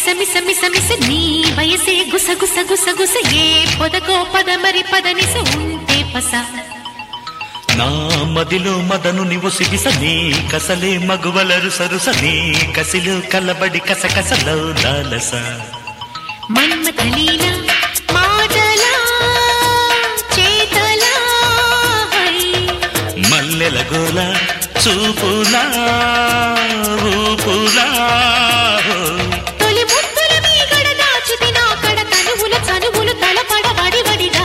మిస మిస మిస నీ వయసే గుస గుస గుస గుస ఏ పొదకో పద మరి పదనిస ఉంటే పస నా మదిలో మదను నివసిగిస నీ కసలే మగువలరు సరుస నీ కసిలో కలబడి కసకసలో లాలస మన్మథలీల మాటలా చేతలా హై. మల్లెల గోల చూపులా ఊపులా తొలి ముద్దుల మీగడ దాచితి నా కడ తనువుల చనువులు తలపడ వడివడిగా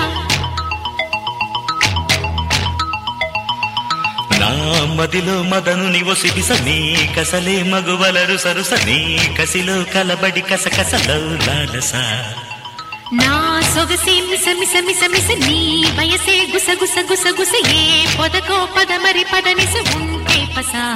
నా మదిలో మదను నివసిగిస నీ కసలే మగువలరు సరుస నీ కసిలో కలబడి కసకసలో లాలస నా సొగసే మిస మిస మిస మిస నీ వయసే గుస గుస గుస గుస ఏ పొదకో పద మరి పదనిస ఉంటే పసా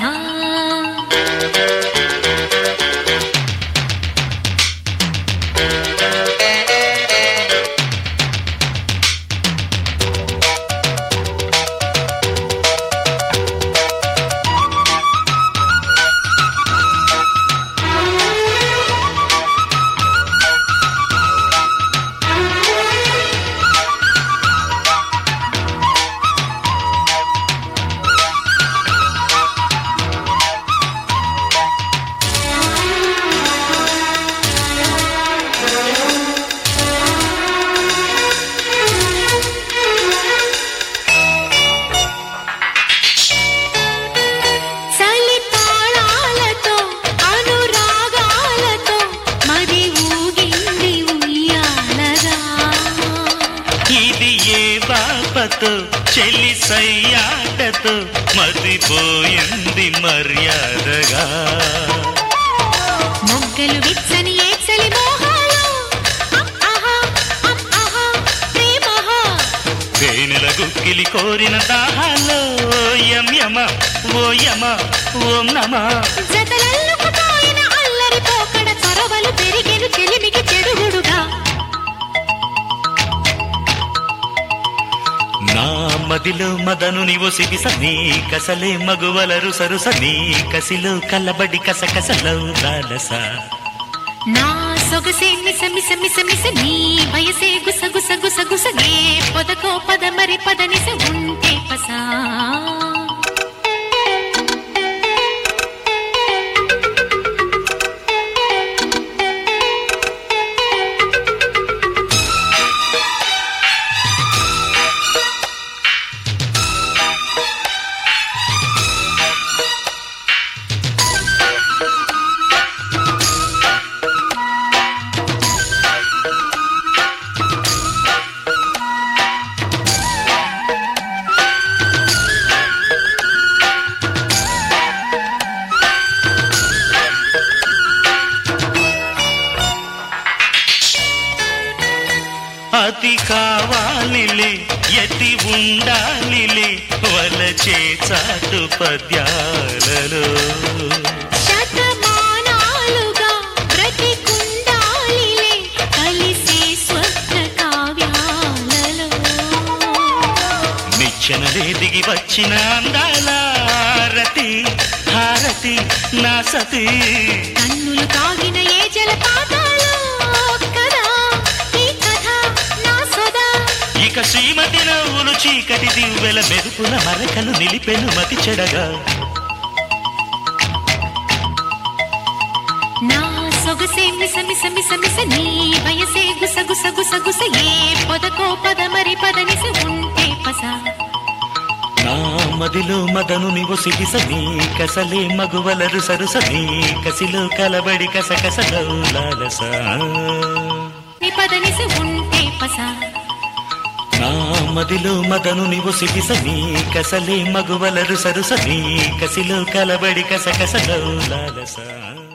చలి తాళాలతో అనురాగాలతో మరి ఊగింది ఉయ్యాలగా ఇది ఏ బాపతో చెల్లి సయ్యాటతో మదిపోయింది మర్యాదగా మొగ్గలు విచ్చని ఏ చలి మోహాలు అమ్ ఆహా, అమ్ ఆహా, ప్రేమహా. తేనెల గుక్కిలి కోరిన దాహాలో యం యమ ఓ యమ ఓం నమ జతలల్లుకుపోయిన అల్లరి పోకడ చొరవలు పెరిగెను చెలిమికి చెడుగుడుగా నా మదిలో మదను నివసిగిస నీ కసలే మగువలరు సరుస నీ కసిలో కలబడి కసకసలో లాలస నా సొగసే మిస మిస మిస మిస నీ వయసే గుస గుస గుస గుస ఏ పొదకో పద మరి పదనిస ఉంటే పసా అతి కావాలిలే ఎతి ఉండాలిలే వలచే చాటు పద్యాలలో శతమానాలుగా బ్రతికుండాలిలే కలిసే స్వర్గ కావ్యాలలో నిచ్చెనలే దిగి వచ్చిన అందాల రతి హారతి నా సతి కన్నులు తాగిన ఏ జలపాతాలో కదా ఈ కథ నా సదా ఇక శ్రీమతి నవ్వులు చీకటి దివ్వెల మెరుపుల మరకలు నిలిపెను మతి చెడగా నా సొగసే మిస మిస మిస మిస నీ వయసే గుస గుస గుస గుస ఏ పొదకో పద మరి పదనిస ఉంటే పస నా మదిలో మదను నివసిగిస నీ కసలే మగువలరు సరుస నీ కసిలో కలబడి కసకసలో లాలస నీ పదనిస ఉంటే పస నా మదిలో మదను నివసిగిస నీ కసలే మగువలరు సరుస నీ కసిలో కలబడి కసకసలో లాలస